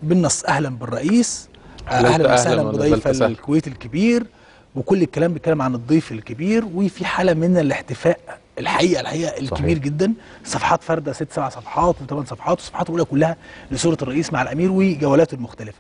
بالنص اهلا بالرئيس أهلاً اهلا أهلاً وسهلا ونزلت بضيف سهل. الكويت الكبير وكل الكلام بيتكلم عن الضيف الكبير وفي حاله من الاحتفاء الحقيقه الحقيقه الكبير جدا صفحات فارده ست سبع صفحات وثمان صفحات والصفحات الاولى كلها لصوره الرئيس مع الامير وجولاته المختلفه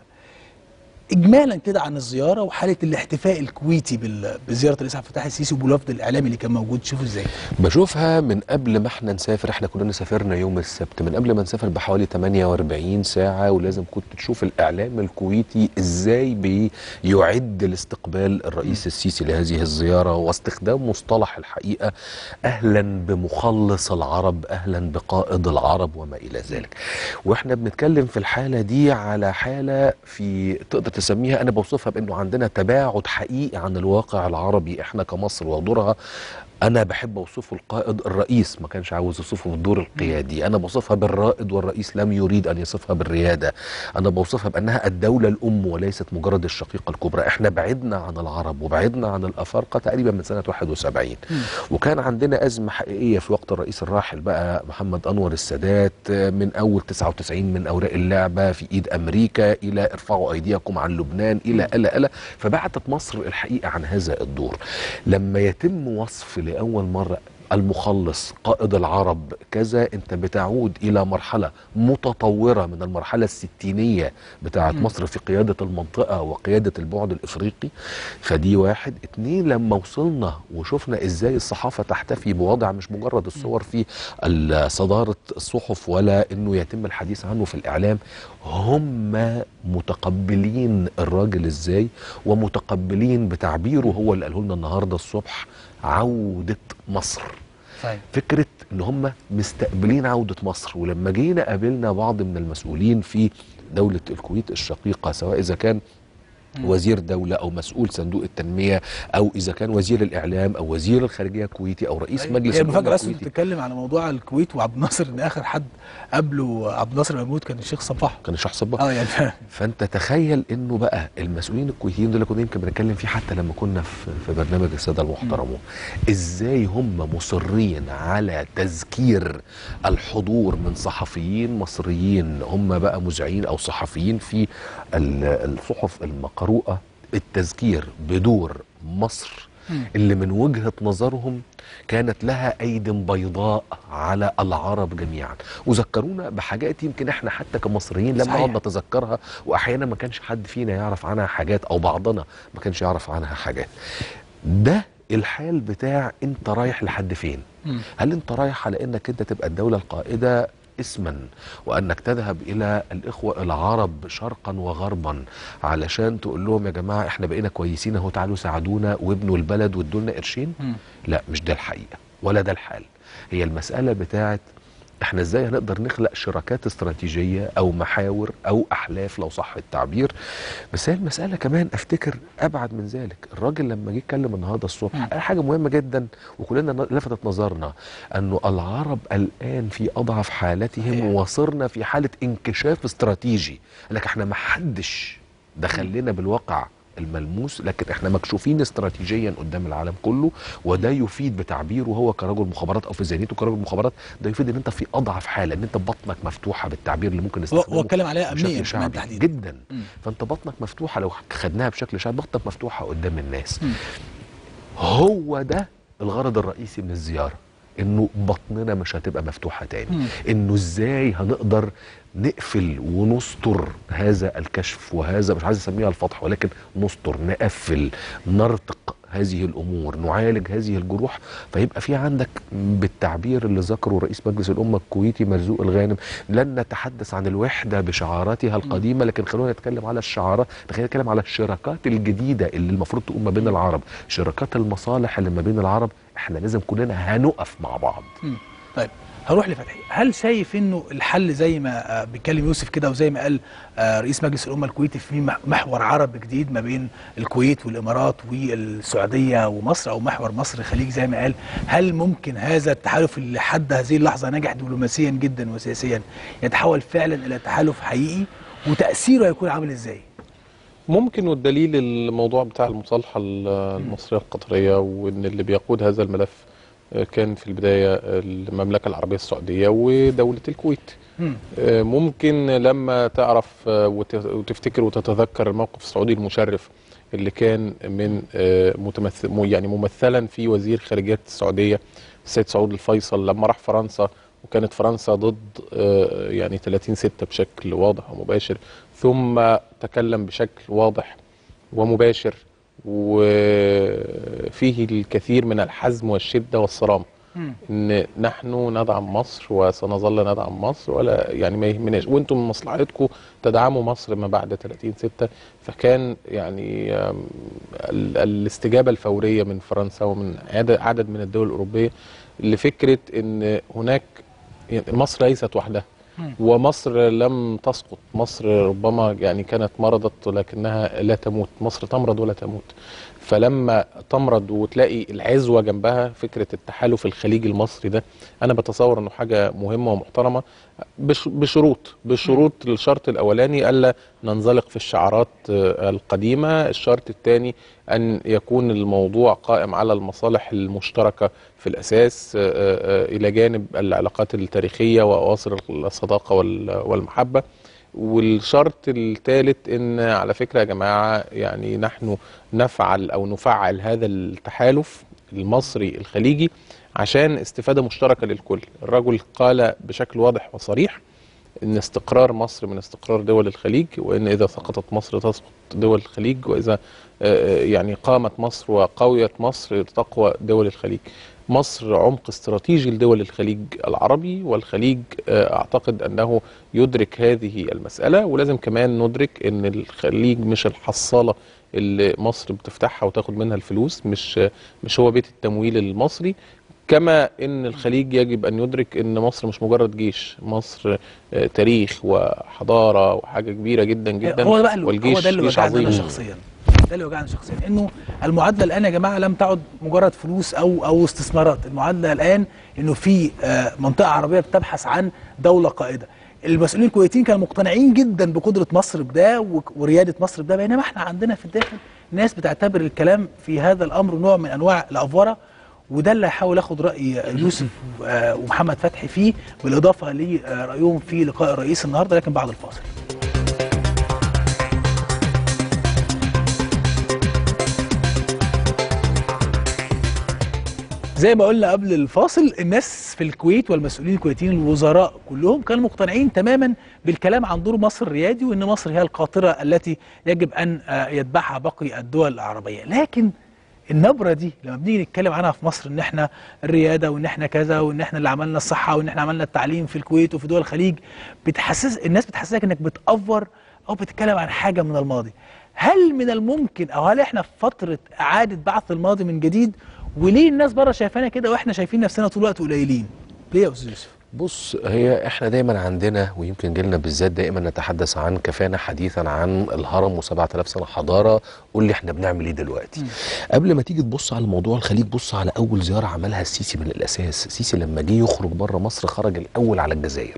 اجمالا كده عن الزياره وحاله الاحتفاء الكويتي بال- بزياره الرئيس عبد الفتاح السيسي وبالوفد الاعلامي اللي كان موجود تشوفه ازاي بشوفها من قبل ما احنا نسافر احنا كلنا سافرنا يوم السبت من قبل ما نسافر بحوالي 48 ساعة ولازم كنت تشوف الإعلام الكويتي ازاي بيعد لاستقبال الرئيس السيسي لهذه الزيارة واستخدام مصطلح الحقيقة أهلا بمخلص العرب أهلا بقائد العرب وما إلى ذلك واحنا بنتكلم في الحالة دي على حالة في تقدر تسميها أنا بوصفها بأنه عندنا تباعد حقيقي عن الواقع العربي احنا كمصر ودورها انا بحب اوصفه القائد الرئيس ما كانش عاوز يوصفه بالدور القيادي انا بوصفها بالرائد والرئيس لم يريد ان يصفها بالرياده انا بوصفها بانها الدوله الام وليست مجرد الشقيقه الكبرى احنا بعدنا عن العرب وبعدنا عن الافارقه تقريبا من سنه 71 وكان عندنا ازمه حقيقيه في وقت الرئيس الراحل بقى محمد انور السادات من اول 99 من اوراق اللعبه في ايد امريكا الى ارفعوا ايديكم عن لبنان الى الى الى فبعتت مصر الحقيقه عن هذا الدور لما يتم وصف لاول مره المخلص قائد العرب كذا انت بتعود الى مرحله متطوره من المرحله الستينيه بتاعه مصر في قياده المنطقه وقياده البعد الافريقي فدي واحد اتنين لما وصلنا وشفنا ازاي الصحافه تحتفي بوضع مش مجرد الصور في ال- صداره الصحف ولا انه يتم الحديث عنه في الاعلام هم متقبلين الراجل ازاي ومتقبلين بتعبيره هو اللي قاله لنا النهارده الصبح عوده مصر طيب فكره ان هم مستقبلين عوده مصر ولما جينا قابلنا بعض من المسؤولين في دوله الكويت الشقيقه سواء اذا كان وزير دولة أو مسؤول صندوق التنمية أو إذا كان وزير الإعلام أو وزير الخارجية الكويتي أو رئيس مجلس هي الأمة المفاجاه اصلا الكويتي بتتكلم على موضوع الكويت وعبد الناصر ان اخر حد قبله عبد الناصر موجود كان الشيخ صباح كان الشيخ صباح اه يعني ف- فانت تخيل انه بقى المسؤولين الكويتيين دول اللي كنا يمكن بنتكلم فيه حتى لما كنا في في برنامج الساده المحترمون ازاي هم مصرين على تذكير الحضور من صحفيين مصريين هم بقى مذيعين او صحفيين في ال- الصحف المقروءه التذكير بدور مصر اللي من وجهه نظرهم كانت لها ايد بيضاء على العرب جميعا وذكرونا بحاجات يمكن احنا حتى كمصريين لما صحيح. نقعد نتذكرها واحيانا ما كانش حد فينا يعرف عنها حاجات او بعضنا ما كانش يعرف عنها حاجات ده الحال بتاع انت رايح لحد فين مم. هل انت رايح على انك انت تبقى الدوله القائده اسما وانك تذهب الى الاخوه العرب شرقا وغربا علشان تقول لهم يا جماعه احنا بقينا كويسين اهو تعالوا ساعدونا وابنوا البلد وادوا لنا قرشين مم. لا مش ده الحقيقه ولا ده الحال هي المساله بتاعت احنا ازاي هنقدر نخلق شراكات استراتيجيه او محاور او احلاف لو صح التعبير بس هي المساله كمان افتكر ابعد من ذلك الراجل لما جه يتكلم النهارده الصبح قال حاجه مهمه جدا وكلنا ن- لفتت نظرنا انه العرب الان في اضعف حالتهم وصرنا في حاله انكشاف استراتيجي قال لك احنا ما حدش دخل لنا بالواقع الملموس لكن احنا مكشوفين استراتيجيا قدام العالم كله وده يفيد بتعبيره هو كرجل مخابرات او في ذهنيته كرجل مخابرات ده يفيد ان انت في اضعف حاله ان انت بطنك مفتوحه بالتعبير اللي ممكن هو نستخدمه هو اتكلم عليها امنيا بشكل كمان شعبي تحديدا جدا مم. فانت بطنك مفتوحه لو خدناها بشكل شعبي بطنك مفتوحه قدام الناس مم. هو ده الغرض الرئيسي من الزياره انه بطننا مش هتبقى مفتوحه تاني مم. انه ازاي هنقدر نقفل ونستر هذا الكشف وهذا مش عايز اسميها الفتح ولكن نستر نقفل نرتق هذه الامور نعالج هذه الجروح فيبقى في عندك بالتعبير اللي ذكره رئيس مجلس الامه الكويتي مرزوق الغانم لن نتحدث عن الوحده بشعاراتها القديمه لكن خلونا نتكلم على الشعارات خلينا نتكلم على الشراكات الجديده اللي المفروض تقوم ما بين العرب شراكات المصالح اللي ما بين العرب احنا لازم كلنا هنقف مع بعض مم. طيب هروح لفتحي هل شايف انه الحل زي ما آه، بيتكلم يوسف كده وزي ما قال آه، رئيس مجلس الامه الكويتي في مح- محور عربي جديد ما بين الكويت والامارات والسعوديه ومصر او محور مصر الخليج زي ما قال هل ممكن هذا التحالف اللي لحد هذه اللحظه نجح دبلوماسيا جدا وسياسيا يتحول فعلا الى تحالف حقيقي وتاثيره هيكون عامل ازاي؟ ممكن والدليل الموضوع بتاع المصالحة ال- المصرية القطرية وإن اللي بيقود هذا الملف آه، كان في البدايه المملكه العربيه السعوديه ودوله الكويت مم. آه، ممكن لما تعرف آه، وت- وتفتكر وتتذكر الموقف السعودي المشرف اللي كان من آه، متمثل م- يعني ممثلا في وزير خارجيه السعوديه السيد سعود الفيصل لما راح فرنسا وكانت فرنسا ضد آه، يعني 30 6 بشكل واضح ومباشر ثم تكلم بشكل واضح ومباشر وفيه الكثير من الحزم والشده والصرامه مم. ان نحن ندعم مصر وسنظل ندعم مصر ولا يعني ما يهمناش وانتم من مصلحتكم تدعموا مصر ما بعد 30 6 فكان يعني آم، ال- الاستجابه الفوريه من فرنسا ومن عدد عدد من الدول الاوروبيه لفكره ان هناك يعني مصر ليست وحدها مم. ومصر لم تسقط مصر ربما يعني كانت مرضت ولكنها لا تموت مصر تمرض ولا تموت فلما تمرض وتلاقي العزوه جنبها فكره التحالف الخليجي المصري ده انا بتصور انه حاجه مهمه ومحترمه بش- بشروط بشروط الشرط الاولاني الا ننزلق في الشعارات آه، القديمه الشرط الثاني ان يكون الموضوع قائم على المصالح المشتركه في الاساس آه، آه، الى جانب العلاقات التاريخيه واواصر الصداقه وال- والمحبه والشرط الثالث ان على فكره يا جماعه يعني نحن نفعل او نفعل هذا التحالف المصري الخليجي عشان استفاده مشتركه للكل الرجل قال بشكل واضح وصريح ان استقرار مصر من استقرار دول الخليج وان اذا سقطت مصر تسقط دول الخليج واذا آه، يعني قامت مصر وقويت مصر تقوى دول الخليج مصر عمق استراتيجي لدول الخليج العربي والخليج آه، اعتقد انه يدرك هذه المساله ولازم كمان ندرك ان الخليج مش الحصاله اللي مصر بتفتحها وتاخد منها الفلوس مش مش هو بيت التمويل المصري كما ان الخليج يجب ان يدرك ان مصر مش مجرد جيش مصر آه، تاريخ وحضاره وحاجه كبيره جدا جدا هو ده بقى اللي والجيش هو ده اللي جيش وجعني انا عظيم شخصيا ده اللي وجعني شخصيا انه المعادله الان يا جماعه لم تعد مجرد فلوس او او استثمارات المعادله الان انه في آه، منطقه عربيه بتبحث عن دوله قائده المسؤولين الكويتيين كانوا مقتنعين جدا بقدره مصر بده وك- ورياده مصر بده بينما احنا عندنا في الداخل ناس بتعتبر الكلام في هذا الامر نوع من انواع الافوره وده اللي هحاول اخد راي يوسف آه، ومحمد فتحي فيه بالاضافه لرايهم في لقاء الرئيس النهارده لكن بعد الفاصل زي ما قلنا قبل الفاصل الناس في الكويت والمسؤولين الكويتيين الوزراء كلهم كانوا مقتنعين تماما بالكلام عن دور مصر الريادي وان مصر هي القاطره التي يجب ان آه، يتبعها باقي الدول العربيه لكن النبره دي لما بنيجي نتكلم عنها في مصر ان احنا الرياده وان احنا كذا وان احنا اللي عملنا الصحه وان احنا عملنا التعليم في الكويت وفي دول الخليج بتحسس الناس بتحسسك انك بتأفور او بتتكلم عن حاجه من الماضي هل من الممكن او هل احنا في فتره اعاده بعث الماضي من جديد وليه الناس بره شايفانا كده واحنا شايفين نفسنا طول الوقت قليلين ليه يا استاذ يوسف بص هي احنا دايما عندنا ويمكن جيلنا بالذات دائما نتحدث عن كفانا حديثا عن الهرم و7000 سنه حضاره قول لي احنا بنعمل ايه دلوقتي مم. قبل ما تيجي تبص على موضوع الخليج بص على اول زياره عملها السيسي من الاساس السيسي لما جه يخرج بره مصر خرج الاول على الجزائر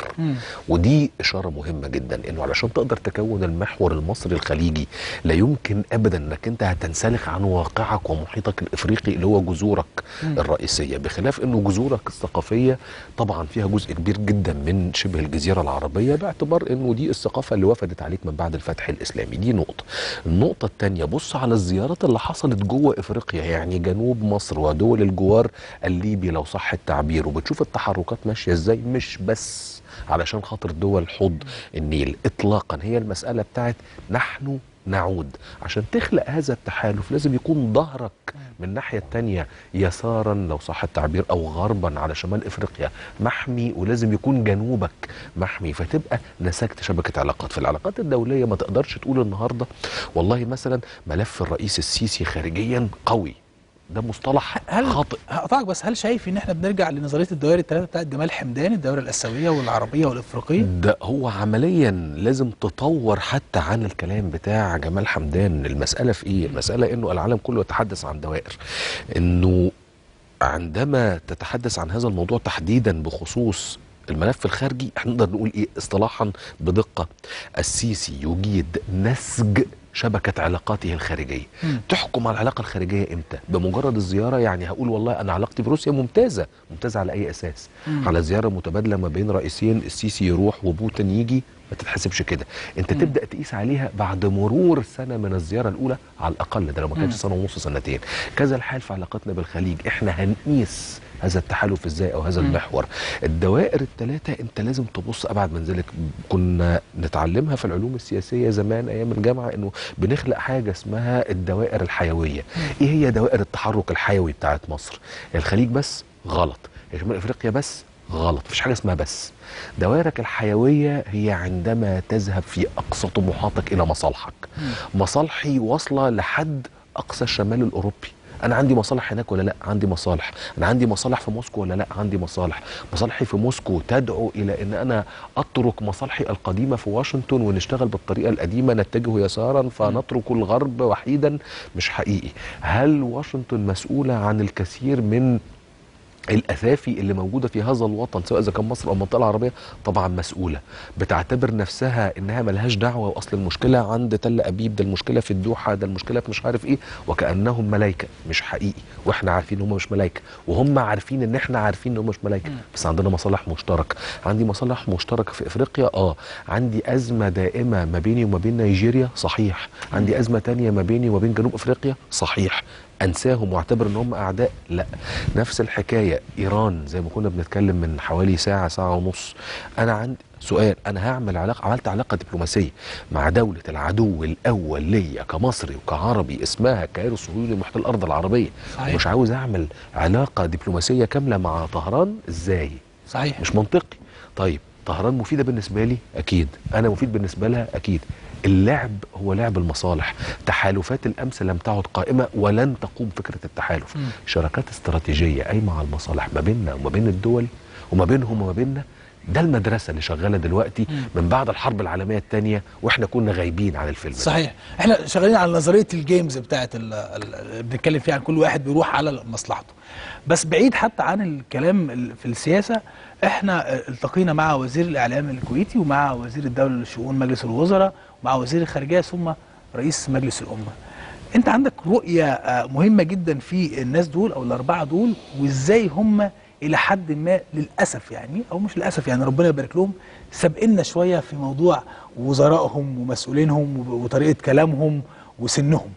ودي اشاره مهمه جدا انه علشان تقدر تكون المحور المصري الخليجي لا يمكن ابدا انك انت هتنسلخ عن واقعك ومحيطك الافريقي اللي هو جذورك مم. الرئيسيه بخلاف انه جذورك الثقافيه طبعا فيها جزء كبير جدا من شبه الجزيره العربيه باعتبار انه دي الثقافه اللي وفدت عليك من بعد الفتح الاسلامي دي نقطه النقطه الثانيه بص على الزيارات اللي حصلت جوه افريقيا يعني جنوب مصر ودول الجوار الليبي لو صح التعبير وبتشوف التحركات ماشيه ازاي مش بس علشان خاطر دول حوض النيل اطلاقا هي المساله بتاعت نحن نعود عشان تخلق هذا التحالف لازم يكون ظهرك من الناحية التانية يسارا لو صح التعبير أو غربا على شمال إفريقيا محمي ولازم يكون جنوبك محمي فتبقى نسجت شبكة علاقات في العلاقات الدولية ما تقدرش تقول النهاردة والله مثلا ملف الرئيس السيسي خارجيا قوي ده مصطلح هل خاطئ هقطعك بس هل شايف ان احنا بنرجع لنظريه الدوائر الثلاثه بتاعت جمال حمدان الدوائر الاسيويه والعربيه والافريقيه ده هو عمليا لازم تطور حتى عن الكلام بتاع جمال حمدان المسألة في ايه المسألة انه العالم كله يتحدث عن دوائر انه عندما تتحدث عن هذا الموضوع تحديدا بخصوص الملف الخارجي احنا نقدر نقول ايه اصطلاحا بدقة السيسي يجيد نسج شبكه علاقاته الخارجيه مم. تحكم على العلاقه الخارجيه امتى بمجرد الزياره يعني هقول والله انا علاقتي بروسيا ممتازه ممتازه على اي اساس مم. على زياره متبادله ما بين رئيسين السيسي يروح وبوتين يجي ما تتحسبش كده انت مم. تبدا تقيس عليها بعد مرور سنه من الزياره الاولى على الاقل ده لو ما كانش مم. سنه ونص سنتين كذا الحال في علاقتنا بالخليج احنا هنقيس هذا التحالف ازاي او هذا مم. المحور الدوائر الثلاثه انت لازم تبص ابعد من ذلك كنا نتعلمها في العلوم السياسيه زمان ايام الجامعه انه بنخلق حاجه اسمها الدوائر الحيويه ايه هي دوائر التحرك الحيوي بتاعت مصر الخليج بس غلط شمال افريقيا بس غلط مفيش حاجه اسمها بس دوائرك الحيويه هي عندما تذهب في اقصى طموحاتك الى مصالحك مصالحي واصله لحد اقصى الشمال الاوروبي انا عندي مصالح هناك ولا لا عندي مصالح انا عندي مصالح في موسكو ولا لا عندي مصالح مصالحي في موسكو تدعو الى ان انا اترك مصالحي القديمه في واشنطن ونشتغل بالطريقه القديمه نتجه يسارا فنترك الغرب وحيدا مش حقيقي هل واشنطن مسؤوله عن الكثير من الاثافي اللي موجوده في هذا الوطن سواء اذا كان مصر او المنطقه العربيه طبعا مسؤوله بتعتبر نفسها انها ملهاش دعوه واصل المشكله عند تل ابيب ده المشكله في الدوحه ده المشكله في مش عارف ايه وكانهم ملائكه مش حقيقي واحنا عارفين ان هم مش ملائكه وهم عارفين ان احنا عارفين ان هم مش ملائكه بس عندنا مصالح مشتركه عندي مصالح مشتركه في افريقيا اه عندي ازمه دائمه ما بيني وما بين نيجيريا صحيح عندي ازمه تانية ما بيني وما بين جنوب افريقيا صحيح انساهم واعتبر ان هم اعداء لا نفس الحكايه ايران زي ما كنا بنتكلم من حوالي ساعه ساعه ونص انا عندي سؤال انا هعمل علاقه عملت علاقه دبلوماسيه مع دوله العدو الاول ليا كمصري وكعربي اسمها كيان الصهيوني محيط الارض العربيه صحيح. ومش عاوز اعمل علاقه دبلوماسيه كامله مع طهران ازاي صحيح مش منطقي طيب طهران مفيده بالنسبه لي اكيد انا مفيد بالنسبه لها اكيد اللعب هو لعب المصالح تحالفات الامس لم تعد قائمه ولن تقوم فكره التحالف مم. شراكات استراتيجيه قايمه على المصالح ما بيننا وما بين الدول وما بينهم وما بيننا ده المدرسه اللي شغاله دلوقتي مم. من بعد الحرب العالميه الثانيه واحنا كنا غايبين عن الفيلم ده. صحيح احنا شغالين على نظريه الجيمز بتاعت ال- ال- اللي بنتكلم فيها عن كل واحد بيروح على مصلحته بس بعيد حتى عن الكلام ال- في السياسه احنا اه، التقينا مع وزير الاعلام الكويتي ومع وزير الدوله لشؤون مجلس الوزراء ومع وزير الخارجيه ثم رئيس مجلس الامه انت عندك رؤيه اه، مهمه جدا في الناس دول او الاربعه دول وازاي هم الى حد ما للاسف يعني او مش للاسف يعني ربنا يبارك لهم سابقنا شويه في موضوع وزرائهم ومسؤولينهم وب- وطريقه كلامهم وسنهم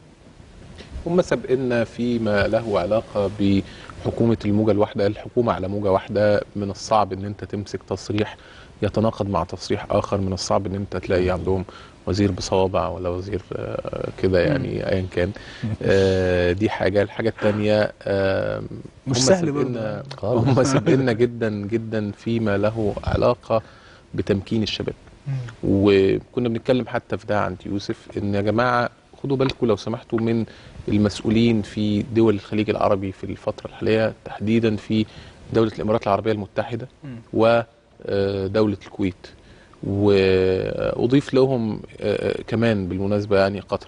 هم سابقنا فيما له علاقة بحكومة الموجة الواحدة الحكومة على موجة واحدة من الصعب ان انت تمسك تصريح يتناقض مع تصريح اخر من الصعب ان انت تلاقي عندهم وزير بصوابع ولا وزير آه، كده يعني ايا كان آه، دي حاجة الحاجة التانية آه، مش هم سهل سابقنا- خالص. هم سابقنا جدا جدا فيما له علاقة بتمكين الشباب وكنا بنتكلم حتى في ده عند يوسف ان يا جماعه خدوا بالكم لو سمحتوا من المسؤولين في دول الخليج العربي في الفتره الحاليه تحديدا في دوله الامارات العربيه المتحده ودوله الكويت واضيف لهم آه، كمان بالمناسبه يعني قطر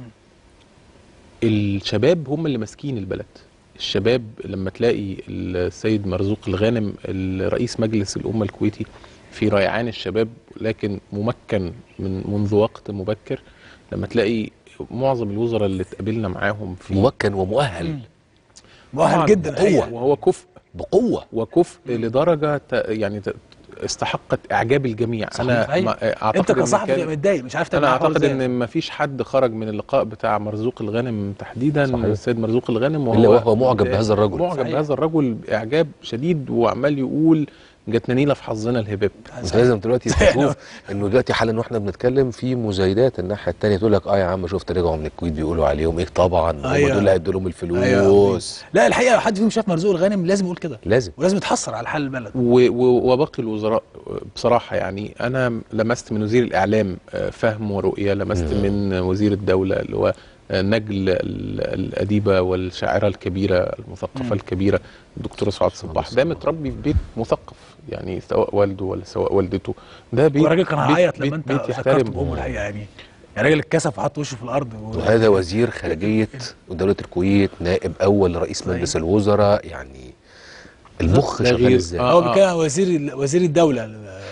الشباب هم اللي ماسكين البلد الشباب لما تلاقي السيد مرزوق الغانم الرئيس مجلس الأمة الكويتي في ريعان الشباب لكن ممكن من منذ وقت مبكر لما تلاقي معظم الوزراء اللي اتقابلنا معاهم في ممكن ومؤهل مم. مؤهل طبعاً جدا بقوة. الحقيقة. وهو كفء بقوه وكفء لدرجة ت- يعني ت- استحقت إعجاب الجميع صحيح. أنا صحيح. ما- أعتقد انت إن كصحفي كان- تبقى متضايق مش عارف تعمل انا معاه حوار اعتقد إزاي. ان ما فيش حد خرج من اللقاء بتاع مرزوق الغانم تحديدا صحيح. السيد مرزوق الغانم إلا وهو معجب بهذا الرجل. معجب صحيح. بهذا الرجل باعجاب شديد وعمال يقول جاتنا نيله في حظنا الهباب انت لازم دلوقتي تشوف انه دلوقتي حالا واحنا بنتكلم في مزايدات الناحيه الثانيه تقول لك اه يا عم شفت رجعوا من الكويت بيقولوا عليهم ايه طبعا هم أيوة. دول اللي هيدوا لهم الفلوس أيوة. لا الحقيقه لو حد فيهم شاف مرزوق الغانم لازم يقول كده لازم ولازم يتحسر على حال البلد و- و- وباقي الوزراء بصراحه يعني انا لمست من وزير الاعلام آه، فهم ورؤيه لمست مم. من وزير الدوله اللي هو آه، نجل ال- الاديبه والشاعره الكبيره المثقفه مم. الكبيره الدكتوره سعاد صباح ده متربي في بيت مثقف يعني سواء والده ولا سواء والدته ده بيت والراجل كان بيت- هيعيط بيت- لما انت بيت ذكرت يحترم بامه الحقيقه يعني يعني راجل اتكسف وحط وشه في الارض و... وهذا وزير خارجيه دوله الكويت نائب اول رئيس مجلس الوزراء يعني المخ ده شغال غير- ازاي آه. هو بيتكلم عن وزير ال- وزير الدوله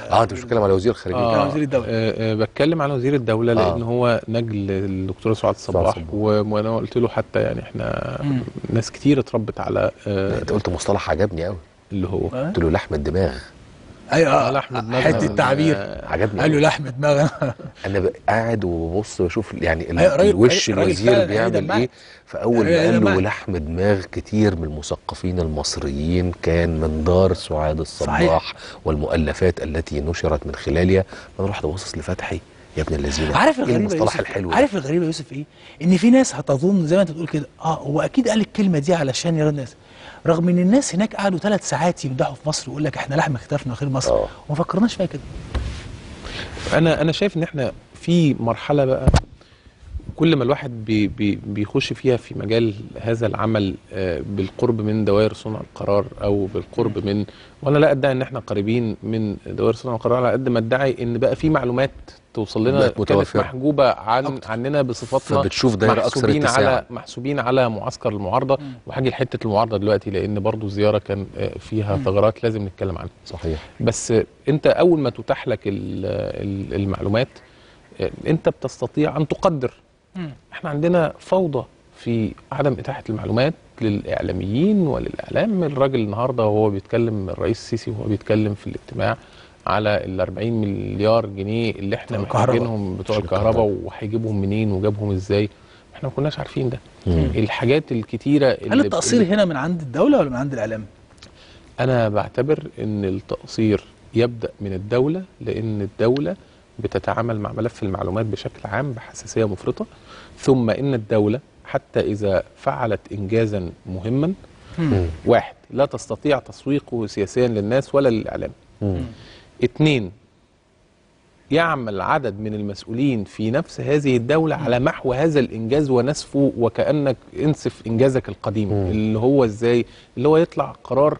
اه انت مش بتتكلم على وزير الخارجيه كان وزير الدولة. آه آه بتكلم على وزير الدوله آه. لان هو نجل الدكتور سعاد الصباح صباح. و- وانا قلت له حتى يعني احنا مم. ناس كتير اتربت على آه انت قلت مصطلح عجبني قوي اللي هو آه. قلت له لحم الدماغ ايوه آه، آه، لحم دماغ حته من- التعبير آه، عجبني قال له أوي. لحم دماغ انا بقى قاعد وببص بشوف يعني ال- أيوة، راجل- الوش راجل الوزير فعلا بيعمل هيدا ايه فاول ما هيدا قال له معك. لحم دماغ كتير من المثقفين المصريين كان من دار سعاد الصباح صحيح. والمؤلفات التي نشرت من خلالها انا رحت باصص لفتحي يا ابن الذين عارف ايه الغريب يا المصطلح يوسف الحلو ده؟ عارف الغريب يا يوسف ايه ان في ناس هتظن زي ما انت بتقول كده اه هو اكيد قال الكلمه دي علشان يرضي الناس رغم ان الناس هناك قعدوا ثلاث ساعات يمدحوا في مصر ويقول لك احنا لحم اختفنا خير مصر آه. وما فكرناش فيها كده انا انا شايف ان احنا في مرحله بقى كل ما الواحد بي بي بيخش فيها في مجال هذا العمل آه، بالقرب من دوائر صنع القرار او بالقرب من وانا لا ادعي ان احنا قريبين من دوائر صنع القرار على قد ما ادعي ان بقى في معلومات توصل لنا بقت كانت متوفرة. محجوبه عن عننا بصفتنا فبتشوف دايره اكثر محسوبين اتساعا على محسوبين على معسكر المعارضه وهاجي لحته المعارضه دلوقتي لان برضو زياره كان آه، فيها ثغرات لازم نتكلم عنها صحيح بس انت اول ما تتاح لك ال- ال- المعلومات اه، انت بتستطيع ان تقدر احنا عندنا فوضى في عدم اتاحه المعلومات للاعلاميين وللاعلام الراجل النهارده وهو بيتكلم الرئيس السيسي وهو بيتكلم في الاجتماع على ال 40 مليار جنيه اللي احنا بتوع الكهرباء. محتاجينهم بتوع عشان الكهرباء الكهرباء. وهيجيبهم منين وجابهم ازاي احنا ما كناش عارفين ده مم. الحاجات الكتيره هل اللي التقصير هنا من عند الدوله ولا من عند الاعلام أنا بعتبر إن التقصير يبدأ من الدولة لأن الدولة بتتعامل مع ملف المعلومات بشكل عام بحساسية مفرطة ثم إن الدولة حتى إذا فعلت إنجازا مهما مم. واحد لا تستطيع تسويقه سياسيا للناس ولا للإعلام مم. اتنين يعمل عدد من المسؤولين في نفس هذه الدولة على محو هذا الإنجاز ونسفه وكأنك انسف إنجازك القديم مم. اللي هو إزاي اللي هو يطلع قرار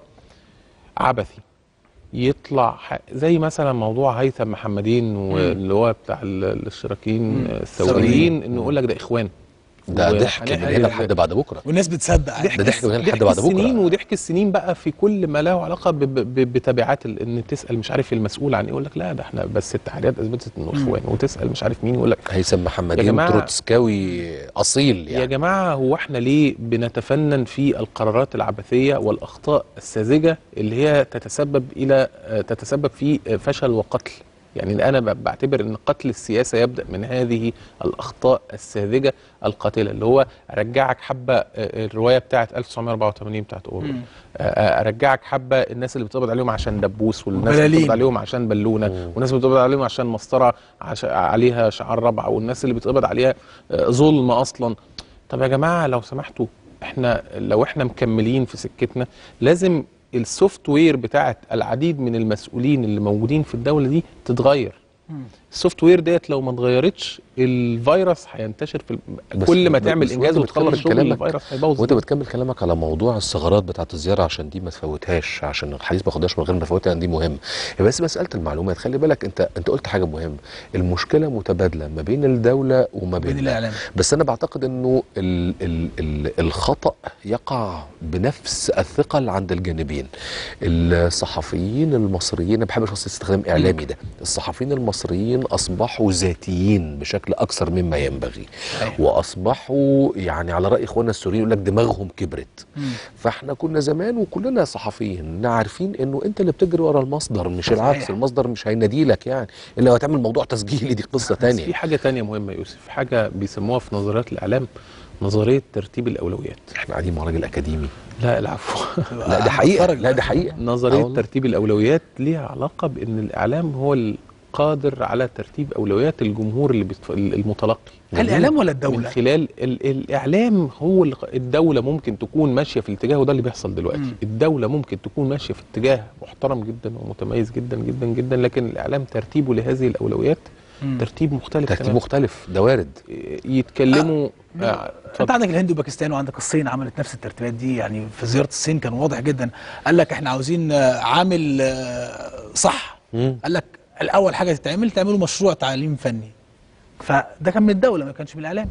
عبثي يطلع ح- زي مثلا موضوع هيثم محمدين واللي هو بتاع ال- الاشتراكيين مم. الثوريين انه يقول لك ده اخوان ده ضحك من وهنحكي- هنا لحد بعد بكره والناس بتصدق عادي. ده ضحك من هنا لحد ضحك بعد السنين بكره وضحك السنين بقى في كل ما له علاقه ب- ب- ب- بتبعات ال- ان تسال مش عارف المسؤول عن ايه يقول لك لا ده احنا بس التحريات اثبتت انه اخوان وتسال مش عارف مين يقول لك هيثم يا محمدين جماعة- تروتسكاوي اصيل يا يعني جماعه هو احنا ليه بنتفنن في القرارات العبثيه والاخطاء الساذجه اللي هي تتسبب الى آه، تتسبب في آه، فشل وقتل يعني انا ب- بعتبر ان قتل السياسه يبدا من هذه الاخطاء الساذجه القاتله اللي هو ارجعك حبه آه، الروايه بتاعه 1984 بتاعت اورو مم. ارجعك حبه الناس اللي بتقبض عليهم عشان دبوس والناس اللي وبلالين. بتقبض عليهم عشان بالونه مم. والناس اللي بتقبض عليهم عشان مسطره عش... عليها شعار ربعه والناس اللي بتقبض عليها آه، ظلم اصلا طب يا جماعه لو سمحتوا احنا لو احنا مكملين في سكتنا لازم السوفت وير بتاعت العديد من المسؤولين اللي موجودين في الدوله دي تتغير مم. السوفت وير ديت لو ما اتغيرتش الفيروس هينتشر في ال- بس- كل ما بس تعمل وانت انجاز وتخلص بتكمل شغل كلامك- الفيروس هيبوظ وانت بتكمل كلامك على موضوع الثغرات بتاعت الزياره عشان دي ما تفوتهاش عشان الحديث ما ياخدهاش من غير ما نفوتها لان دي مهم هي بس مساله المعلومات خلي بالك انت انت قلت حاجه مهمه المشكله متبادله ما بين الدوله وما بين بين الاعلام بس انا بعتقد انه ال ال ال الخطا يقع بنفس الثقل عند الجانبين الصحفيين المصريين انا بحب الشخص استخدام اعلامي ده الصحفيين المصريين اصبحوا ذاتيين بشكل اكثر مما ينبغي أيوة. واصبحوا يعني على راي اخواننا السوريين يقول لك دماغهم كبرت مم. فاحنا كنا زمان وكلنا صحفيين عارفين انه انت اللي بتجري ورا المصدر مش صحيح. العكس المصدر مش هينادي لك يعني الا لو هتعمل موضوع تسجيلي دي قصه بس تانية في حاجه تانية مهمه يا يوسف حاجه بيسموها في نظريات الاعلام نظريه ترتيب الاولويات احنا قاعدين مع راجل اكاديمي لا العفو لا ده حقيقه لا ده حقيقه آه نظريه والله. ترتيب الاولويات ليها علاقه بان الاعلام هو القادر على ترتيب اولويات الجمهور اللي بيتف... المتلقي هل الاعلام ولا من الدوله خلال ال الاعلام هو اللي الدوله ممكن تكون ماشيه في الاتجاه وده اللي بيحصل دلوقتي مم. الدوله ممكن تكون ماشيه في اتجاه محترم جدا ومتميز جدا جدا جدا لكن الاعلام ترتيبه لهذه الاولويات مم. ترتيب مختلف ترتيب تماماً. مختلف ده وارد يتكلموا آه. انت اتفضل. عندك الهند وباكستان وعندك الصين عملت نفس الترتيبات دي يعني في زياره الصين كان واضح جدا قال لك احنا عاوزين آه، عامل آه، صح مم. قال لك الاول حاجه تتعمل تعملوا مشروع تعليم فني فده كان من الدوله ما كانش من الاعلام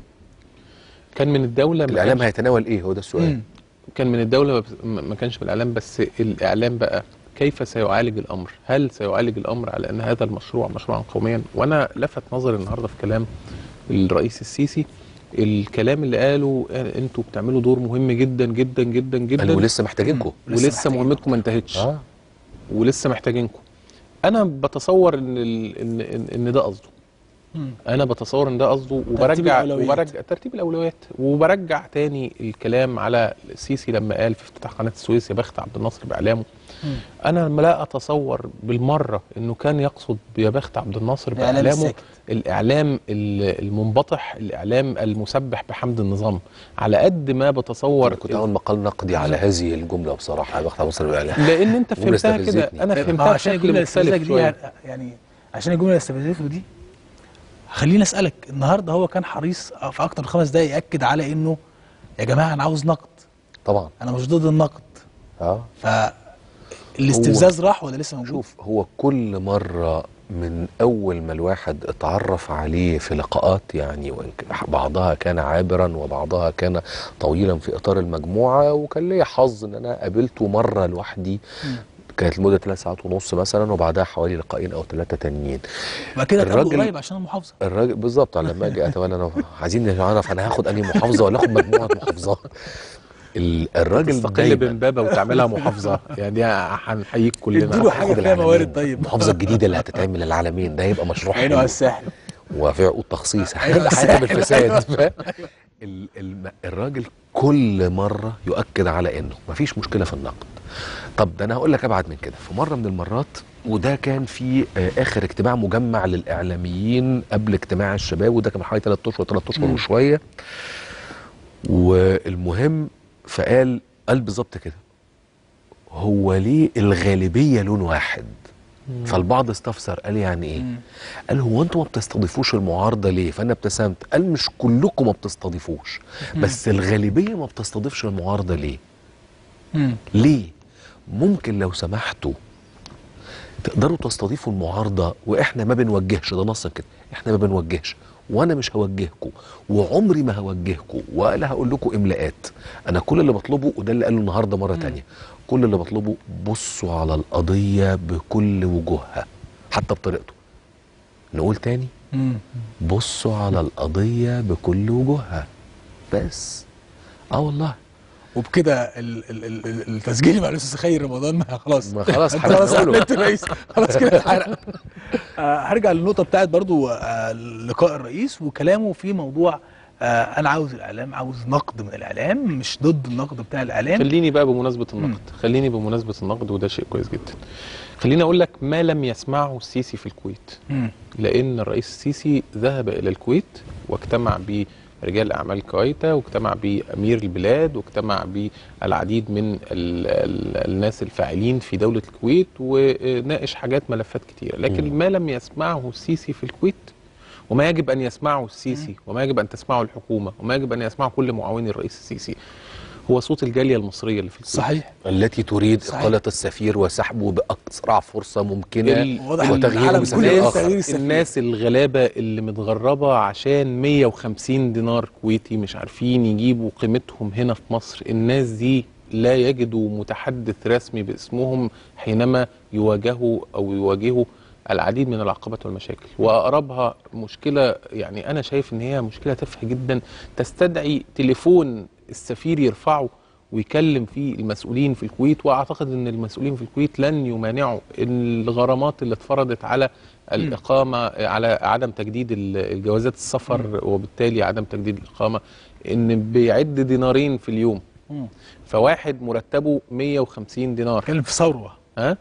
كان من الدوله ما الاعلام كانش- هيتناول ايه هو ده السؤال مم. كان من الدوله ما بس- ما ما كانش من الاعلام بس الاعلام بقى كيف سيعالج الامر؟ هل سيعالج الامر على ان هذا المشروع مشروعا قوميا؟ وانا لفت نظري النهارده في كلام الرئيس السيسي الكلام اللي قاله آه، انتوا بتعملوا دور مهم جدا جدا جدا جدا قال ولسه محتاجينكم ولسه ولسه محتاجين. مهمتكم ما انتهتش اه ولسه محتاجينكم انا بتصور ان ال... ان ان, إن ده قصده مم. انا بتصور ان ده قصده وبرجع الأولويات. وبرجع ترتيب الاولويات وبرجع تاني الكلام على السيسي لما قال في افتتاح قناه السويس يا بخت عبد الناصر باعلامه مم. انا لما لا اتصور بالمره انه كان يقصد يا بخت عبد الناصر الإعلام باعلامه الساكت. الاعلام ال- المنبطح الاعلام المسبح بحمد النظام على قد ما بتصور انا كنت عامل مقال نقدي على هذه الجمله بصراحه بختار مصر بالاعلام لان انت جملة فهمتها كده استفزتني. انا ما هو فهمتها عشان بشكل الجمله مختلف الاستفزازك دي شويه يعني عشان الجمله اللي استفزته دي خليني اسالك النهارده هو كان حريص في اكتر من خمس دقايق ياكد على انه يا جماعه انا عاوز نقد طبعا انا مش ضد النقد اه فالاستفزاز راح ولا لسه موجود؟ شوف هو كل مرة من أول ما الواحد اتعرف عليه في لقاءات يعني وإن ك- بعضها كان عابرا وبعضها كان طويلا في إطار المجموعة وكان ليا حظ إن أنا قابلته مرة لوحدي كانت لمدة ثلاث ساعات ونص مثلا وبعدها حوالي لقاءين أو ثلاثة تانيين بعد كده اتقابلوا الراجل- قريب عشان المحافظه الراجل بالظبط على لما اجي اتولى انا عايزين نعرف انا هاخد انهي محافظه ولا اخد مجموعه محافظات ال- الراجل تستقل دايما بامبابه وتعملها محافظه يعني هنحييك كلنا اديله حاجه هاخد فيها العالمين. موارد طيب المحافظه الجديده اللي هتتعمل العالمين ده هيبقى مشروع عينه حلو. على الساحل وفي عقود تخصيص أيوة، حسب أيوة، الفساد فاهم؟ ال- الم- الراجل كل مره يؤكد على انه مفيش مشكله في النقد طب ده انا هقول لك ابعد من كده في مره من المرات وده كان في آه، اخر اجتماع مجمع للاعلاميين قبل اجتماع الشباب وده كان من حوالي 3 اشهر 3 اشهر وشويه والمهم فقال قال بالظبط كده هو ليه الغالبيه لون واحد فالبعض استفسر قال يعني ايه مم. قال هو انتوا ما بتستضيفوش المعارضه ليه فانا ابتسمت قال مش كلكم ما بتستضيفوش بس الغالبيه ما بتستضيفش المعارضه ليه مم. ليه ممكن لو سمحتوا تقدروا تستضيفوا المعارضه واحنا ما بنوجهش ده نصا كده احنا ما بنوجهش وانا مش هوجهكم وعمري ما هوجهكم ولا هقول لكم املاءات انا كل اللي بطلبه وده اللي قاله النهارده مره تانية كل اللي بطلبه بصوا على القضيه بكل وجوهها حتى بطريقته نقول تاني مم. بصوا على القضيه بكل وجوهها بس اه والله وبكده ال- ال- ال- ال- التسجيل مع الاستاذ خير رمضان ما خلاص ما خلاص انت خلاص هنقوله. اعلنت رئيس خلاص كده اتحرق آه، هرجع للنقطه بتاعت برضو آه، لقاء الرئيس وكلامه في موضوع آه، انا عاوز الاعلام عاوز نقد من الاعلام مش ضد النقد بتاع الاعلام خليني بقى بمناسبه النقد خليني بمناسبه النقد وده شيء كويس جدا خليني اقول لك ما لم يسمعه السيسي في الكويت مم. لان الرئيس السيسي ذهب الى الكويت واجتمع برجال اعمال كويتا واجتمع بامير البلاد واجتمع بالعديد من ال ال الناس الفاعلين في دوله الكويت وناقش حاجات ملفات كتيره لكن مم. ما لم يسمعه السيسي في الكويت وما يجب ان يسمعه السيسي وما يجب ان تسمعه الحكومه وما يجب ان يسمعه كل معاوني الرئيس السيسي هو صوت الجاليه المصريه اللي في الكويت صحيح التي تريد صحيح. إقالة السفير وسحبه بأسرع فرصة ممكنة ال- واضح وتغييره العالم بسبب كله آخر. لسه تغيير السفير. الناس الغلابة اللي متغربة عشان 150 دينار كويتي مش عارفين يجيبوا قيمتهم هنا في مصر الناس دي لا يجدوا متحدث رسمي باسمهم حينما يواجهوا أو يواجهوا العديد من العقبات والمشاكل وأقربها مشكلة يعني أنا شايف إن هي مشكلة تافهة جدا تستدعي تليفون السفير يرفعه ويكلم فيه المسؤولين في الكويت واعتقد ان المسؤولين في الكويت لن يمانعوا الغرامات اللي اتفرضت على الاقامه على عدم تجديد ال- الجوازات السفر وبالتالي عدم تجديد الاقامه ان بيعد دينارين في اليوم مم. فواحد مرتبه 150 دينار اتكلم في ثروه ها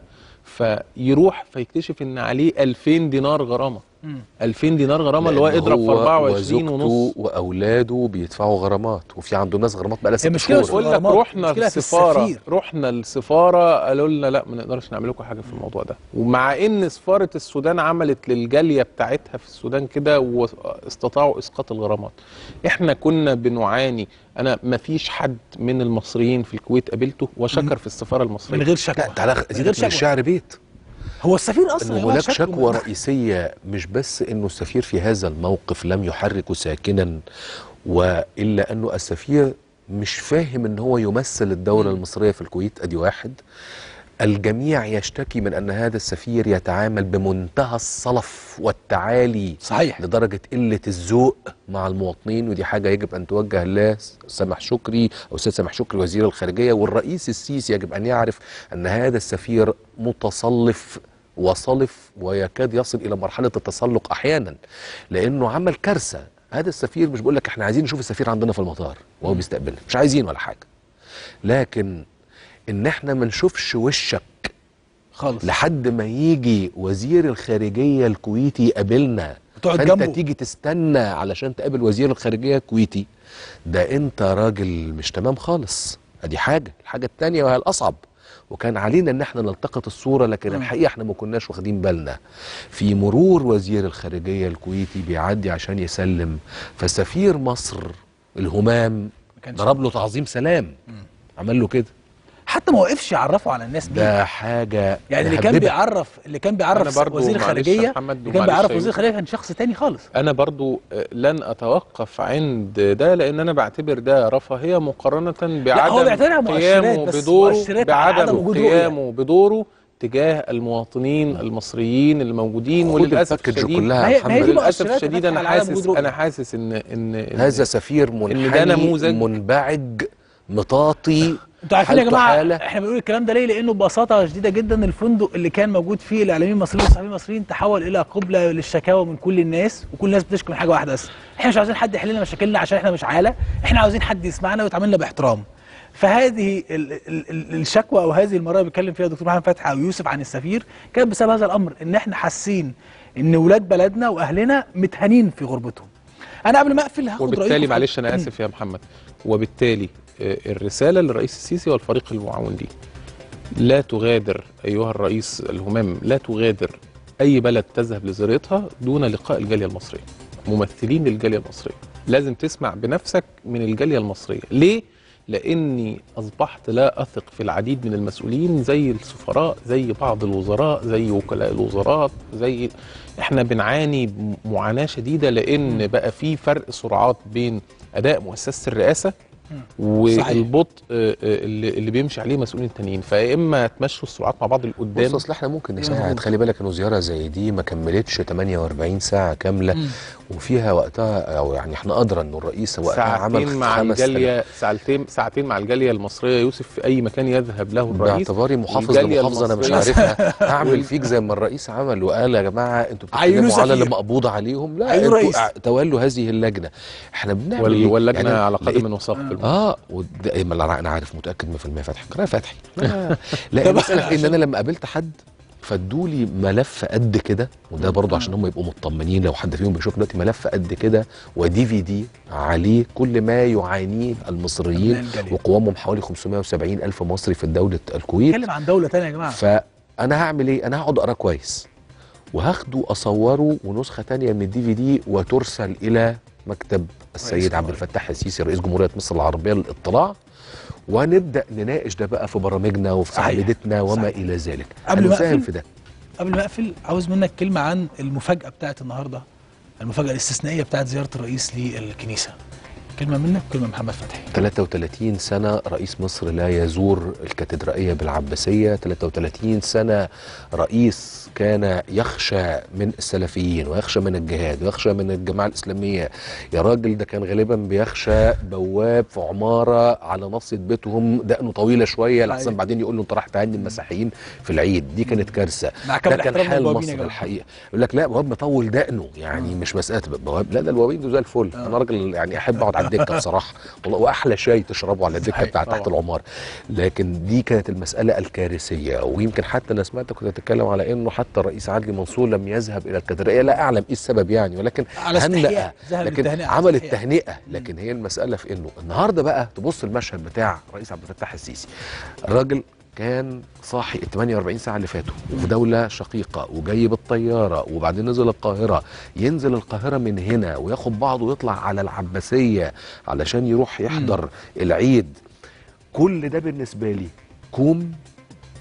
فيروح فيكتشف ان عليه 2000 دينار غرامه مم. 2000 دينار غرامه اللي هو لأن اضرب في هو 24 ونص وزوجته وأولاده بيدفعوا غرامات وفي عنده ناس غرامات بقى لها ست المشكلة شهور في بقول لك الغرامات، رحنا المشكلة في السفاره السفير. رحنا السفاره قالوا لنا لا ما نقدرش نعمل لكم حاجه في الموضوع ده ومع ان سفاره السودان عملت للجاليه بتاعتها في السودان كده واستطاعوا اسقاط الغرامات احنا كنا بنعاني انا ما فيش حد من المصريين في الكويت قابلته وشكر في السفاره المصريه من غير لا شكوى تعالى من غير زيدك من شكوى الشعر بيت هو السفير اصلا ان يا جماعة هناك شكله شكوى من- رئيسيه مش بس انه السفير في هذا الموقف لم يحرك ساكنا والا انه السفير مش فاهم ان هو يمثل الدوله المصريه في الكويت ادي واحد الجميع يشتكي من ان هذا السفير يتعامل بمنتهى الصلف والتعالي صحيح لدرجه قله الذوق مع المواطنين ودي حاجه يجب ان توجه لله سامح شكري او استاذ سامح شكري وزير الخارجيه والرئيس السيسي يجب ان يعرف ان هذا السفير متصلف وصلف ويكاد يصل الى مرحله التسلق احيانا لانه عمل كارثه هذا السفير مش بيقول لك احنا عايزين نشوف السفير عندنا في المطار وهو بيستقبلنا مش عايزين ولا حاجه لكن ان احنا ما نشوفش وشك خالص لحد ما يجي وزير الخارجيه الكويتي يقابلنا وتقعد فانت جنبه. تيجي تستنى علشان تقابل وزير الخارجيه الكويتي ده انت راجل مش تمام خالص ادي حاجه الحاجه التانية وهي الاصعب وكان علينا ان احنا نلتقط الصوره لكن مم. الحقيقه احنا ما كناش واخدين بالنا في مرور وزير الخارجيه الكويتي بيعدي عشان يسلم فسفير مصر الهمام ما كانش- ضرب له تعظيم سلام عمل له كده حتى ما وقفش يعرفه على الناس مين ده حاجه يعني اللي كان مهببة. بيعرف اللي كان بيعرف أنا برضو وزير معلش يا الخارجيه محمد اللي كان ومعلش بيعرف يا وزير يوسف. الخارجيه كان شخص تاني خالص انا برضو آه، لن اتوقف عند ده لان انا بعتبر ده رفاهيه مقارنه بعدم هو بيعتبرها مؤشرات قيامه بس بدوره مؤشرات على عدم بعدم وجود رؤية. قيامه بدوره تجاه المواطنين المصريين الموجودين خد وللاسف الباكج الشديد كلها ما هي- يا ما هي محمد دي للاسف مؤشرات الشديد انا بتدخل على حاسس وجود رؤية. انا حاسس ان ان إن- هذا سفير إن منحني ده نموذج. منبعج مطاطي انتوا عارفين يا حالته جماعه حالة. احنا بنقول الكلام ده ليه؟ لانه ببساطه شديده جدا الفندق اللي كان موجود فيه الاعلاميين المصريين والصحفيين المصريين تحول الى قبله للشكاوى من كل الناس وكل الناس بتشكي من حاجه واحده بس احنا مش عاوزين حد يحل لنا مشاكلنا عشان احنا مش عاله احنا عاوزين حد يسمعنا ويتعاملنا باحترام فهذه ال ال ال الشكوى او هذه المره اللي بيتكلم فيها الدكتور محمد فتحي او يوسف عن السفير كانت بسبب هذا الامر ان احنا حاسين ان ولاد بلدنا واهلنا متهانين في غربتهم انا قبل ما اقفل هاخد رايكم وبالتالي في- معلش انا اسف يا محمد وبالتالي آه، الرساله للرئيس السيسي والفريق المعاون ليه لا تغادر ايها الرئيس الهمام لا تغادر اي بلد تذهب لزيارتها دون لقاء الجاليه المصريه ممثلين للجاليه المصريه لازم تسمع بنفسك من الجاليه المصريه ليه لاني اصبحت لا اثق في العديد من المسؤولين زي السفراء زي بعض الوزراء زي وكلاء الوزارات زي احنا بنعاني معاناه شديده لان بقى في فرق سرعات بين اداء مؤسسه الرئاسه والبطء آه، آه، اللي اللي بيمشي عليه مسؤولين تانيين فيا اما تمشوا السرعات مع بعض لقدام بص اصل احنا ممكن مظبوط. نساعد خلي بالك انه زياره زي دي ما كملتش 48 ساعه كامله مم. وفيها وقتها او يعني احنا ادرى انه الرئيس وقتها عمل ساعتين مع خمس الجاليه ساعتين ساعتين مع الجاليه المصريه يوسف في اي مكان يذهب له الرئيس باعتباري محافظ الجالية لمحافظه انا مش المصرية- عارفها اعمل فيك زي ما الرئيس عمل وقال يا جماعه انتوا عينوا بتتكلموا على سفير. اللي مقبوض عليهم لا عينوا انتوا رئيس. ع- تولوا هذه اللجنه احنا بنعمل وال- ايه؟ واللجنه يعني على لقيت- قدم وساق في الموضوع. اه وده إيه، ما انا أنا عارف متاكد 100% فتحي قراءه فتحي لا لا المساله في ان انا لما قابلت حد فادوا لي ملف قد كده وده برضه عشان هم يبقوا مطمنين لو حد فيهم بيشوف دلوقتي ملف قد كده ودي في دي عليه كل ما يعانيه المصريين أبناء الجالية. وقوامهم حوالي 570 الف مصري في دوله الكويت نتكلم عن دوله ثانيه يا جماعه فانا هعمل ايه انا هقعد اقراه كويس وهاخده اصوره ونسخه تانية من الدي في دي وترسل الى مكتب السيد عبد الفتاح السيسي رئيس جمهوريه مصر العربيه للاطلاع ونبدا نناقش ده بقى في برامجنا وفي صحيح. قعدتنا وما صحيح. الى ذلك قبل ما هنساهم أقفل، في ده قبل ما اقفل عاوز منك كلمه عن المفاجاه بتاعت النهارده المفاجاه الاستثنائيه بتاعت زياره الرئيس للكنيسه كلمه منك كلمه محمد فتحي 33 سنة رئيس مصر لا يزور الكاتدرائية بالعباسية 33 سنة رئيس كان يخشى من السلفيين ويخشى من الجهاد ويخشى من الجماعة الإسلامية يا راجل ده كان غالبا بيخشى بواب في عمارة على نصية بيتهم دقنه طويلة شوية لحسن أيوة. بعدين يقول له انت راح تهني المسيحيين في العيد دي كانت كارثة مع كامل ده كان احترام حال للبوابين يا مصر جماعة. الحقيقة يقول لك لا بواب مطول دقنه يعني مش مسألة بواب لا ده البوابين دول زي الفل آه. انا راجل يعني احب اقعد على الدكة بصراحة والله واحلى شاي تشربه على الدكة صحيح، بتاع تحت طبعا. العمارة لكن دي كانت المسألة الكارثية ويمكن حتى انا سمعت كنت تتكلم على انه حتى الرئيس عدلي منصور لم يذهب الى الكاتدرائية لا اعلم ايه السبب يعني ولكن على هنأ استحياء ذهب لكن للتهنئة على عمل استحياء. التهنئة لكن هي المسألة في انه النهارده بقى تبص المشهد بتاع الرئيس عبد الفتاح السيسي الراجل كان صاحي ال 48 ساعة اللي فاتوا وفي دولة شقيقة وجاي بالطيارة وبعدين نزل القاهرة ينزل القاهرة من هنا وياخد بعضه ويطلع على العباسية علشان يروح يحضر العيد كل ده بالنسبة لي كوم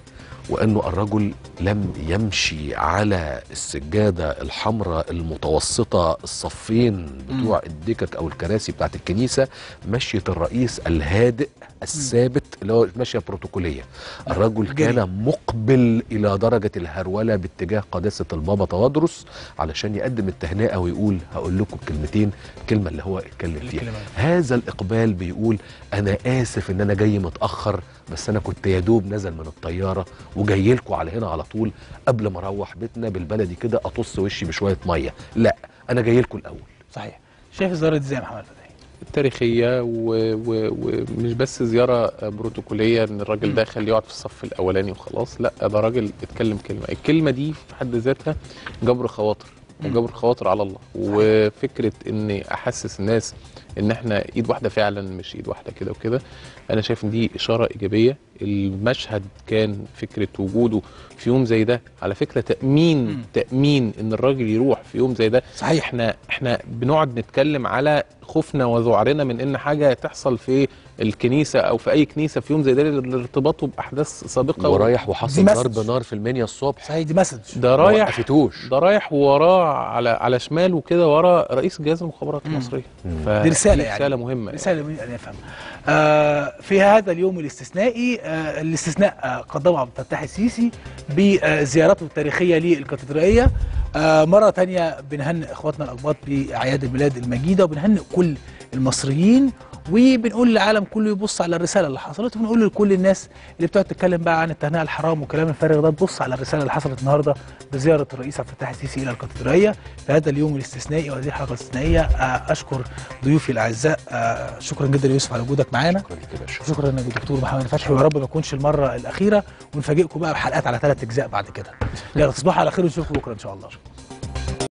وانه الرجل لم يمشي على السجاده الحمراء المتوسطه الصفين بتوع الدكك او الكراسي بتاعت الكنيسه مشيه الرئيس الهادئ الثابت اللي هو ماشيه بروتوكوليه الرجل جري. كان مقبل الى درجه الهروله باتجاه قداسه البابا توادرس علشان يقدم التهنئه ويقول هقول لكم كلمتين الكلمه اللي هو اتكلم فيها الكلمة. هذا الاقبال بيقول انا اسف ان انا جاي متاخر بس انا كنت يا دوب نزل من الطياره وجاي لكم على هنا على طول قبل ما اروح بيتنا بالبلدي كده اطص وشي بشويه ميه لا انا جاي لكم الاول صحيح شايف الزياره دي ازاي يا محمد فتحي تاريخية و- و- ومش بس زيارة بروتوكولية ان الراجل داخل يقعد في الصف الاولاني وخلاص لا ده راجل اتكلم كلمة الكلمة دي في حد ذاتها جبر خواطر وجبر خواطر على الله وفكرة اني احسس الناس ان احنا ايد واحدة فعلا مش ايد واحدة كده وكده انا شايف ان دي اشارة ايجابية المشهد كان فكرة وجوده في يوم زي ده على فكرة تأمين مم. تأمين ان الراجل يروح في يوم زي ده صحيح احنا احنا بنقعد نتكلم على خوفنا وذعرنا من ان حاجه تحصل في الكنيسه او في اي كنيسه في يوم زي ده لارتباطه باحداث سابقه ورايح دي وحصل مسج. ضرب نار في المنيا الصبح صحيح دي مسج ده ما رايح وقفتوش ده رايح ووراه على على شماله كده ورا رئيس جهاز المخابرات مم. المصريه مم. فدي دي رسالة يعني. رساله مهمه رسالة من أن يفهم آه في هذا اليوم الاستثنائي آه الاستثناء آه قدمه عبد الفتاح السيسي بزيارته التاريخية للكاتدرائية آه مرة تانية بنهنئ إخواتنا الأقباط بأعياد الميلاد المجيدة وبنهنئ كل المصريين وبنقول للعالم كله يبص على الرسالة اللي حصلت وبنقول لكل الناس اللي بتقعد تتكلم بقى عن التهنئة الحرام وكلام الفارغ ده تبص على الرسالة اللي حصلت النهاردة بزيارة الرئيس عبد الفتاح السيسي إلى الكاتدرائية في هذا اليوم الاستثنائي وهذه الحلقة الاستثنائية آه أشكر ضيوفي الأعزاء آه شكرا جدا يا يوسف على وجودك معانا شكرا لك يا باشا شكرا للدكتور محمد فتحي ويا رب ما تكونش المرة الأخيرة ونفاجئكم بقى بحلقات على ثلاث أجزاء بعد كده يلا تصبحوا على خير ونشوفكم بكرة إن شاء الله